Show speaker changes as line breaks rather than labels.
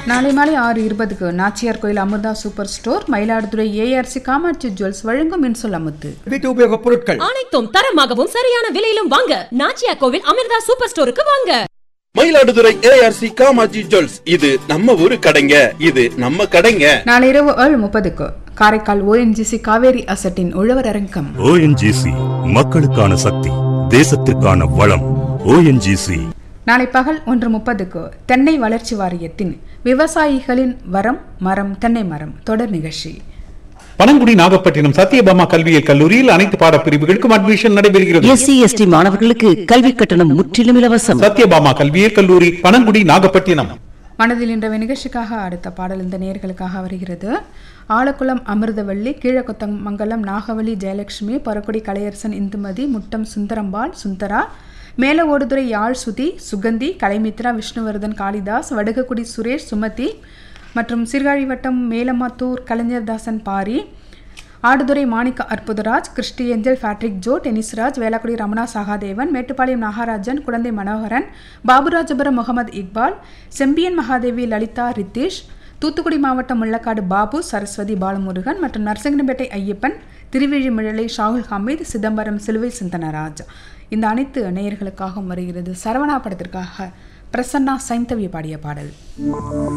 நாளை மாலை ஆறு இருபதுக்கு Nachiyar Koil Amritha super store Mayiladuthurai A R C Kamatchi jewels வழங்கும் மின்சொல் அமுத்து
வீட்டு உபயோகப் பொருட்கள்
அனைத்தும் தரமாகவும் சரியான விலையிலும் வாங்க நாச்சியா கோவில் அமிர்தா சூப்பர் ஸ்டோருக்கு வாங்க
மயிலாடுதுறை ஏஆர்சி காமாஜி ஜுவல்ஸ் இது நம்ம ஊரு கடைங்க இது நம்ம கடைங்க
நாளை இரவு ஏழு முப்பதுக்கு காரைக்கால் ஓஎன்ஜிசி காவேரி அசட்டின் உழவர் அரங்கம்
ஓஎன்ஜிசி மக்களுக்கான சக்தி தேசத்திற்கான வளம் ஓஎன்ஜிசி
நாளை பகல் ஒன்று முப்பதுக்கு தென்னை வளர்ச்சி வாரியத்தின் விவசாயிகளின் வரம் மரம் தென்னை மரம் தொடர் நிகழ்ச்சி
பனங்குடி நாகப்பட்டினம் சத்யபாமா கல்வியியல் கல்லூரியில் அனைத்து பாடப்பிரிவுகளுக்கும் அட்மிஷன் நடைபெறுகிறது
எஸ்சி எஸ்டி மாணவர்களுக்கு கல்வி கட்டணம் முற்றிலும் இலவசம்
சத்யபாமா கல்வியியல் கல்லூரி பனங்குடி நாகப்பட்டினம்
மனதில் இன்ற நிகழ்ச்சிக்காக அடுத்த பாடல் இந்த நேர்களுக்காக வருகிறது ஆலக்குளம் அமிர்தவள்ளி கீழக்கொத்தமங்கலம் நாகவலி ஜெயலட்சுமி பரக்குடி கலையரசன் இந்துமதி முட்டம் சுந்தரம்பாள் சுந்தரா மேல ஓடுதுறை யாழ் சுதி சுகந்தி கலைமித்ரா விஷ்ணுவர்தன் காளிதாஸ் வடுகக்குடி சுரேஷ் சுமதி மற்றும் சீர்காழி வட்டம் Melamathur Kalaignardasan Pari Aduthurai Manicka Arputharaj Christy Angel Patrick Joe Denisraj Velakkudi Ramana Sahadevan Mettupalayam Nagarajan குழந்தை மனோகரன் பாபுராஜபுரம் முகமது இக்பால் செம்பியன் மகாதேவி லலிதா ரித்தீஷ் தூத்துக்குடி மாவட்டம் முள்ளக்காடு பாபு சரஸ்வதி பாலமுருகன் மற்றும் நரசிங்கன்பேட்டை ஐயப்பன் திருவிழிமிழலை ஷாகுல் ஹமீத் சிதம்பரம் சிலுவை சிந்தனராஜ் இந்த அனைத்து நேயர்களுக்காகவும் வருகிறது சரவணா படத்திற்காக பிரசன்னா சைந்தவி பாடிய பாடல்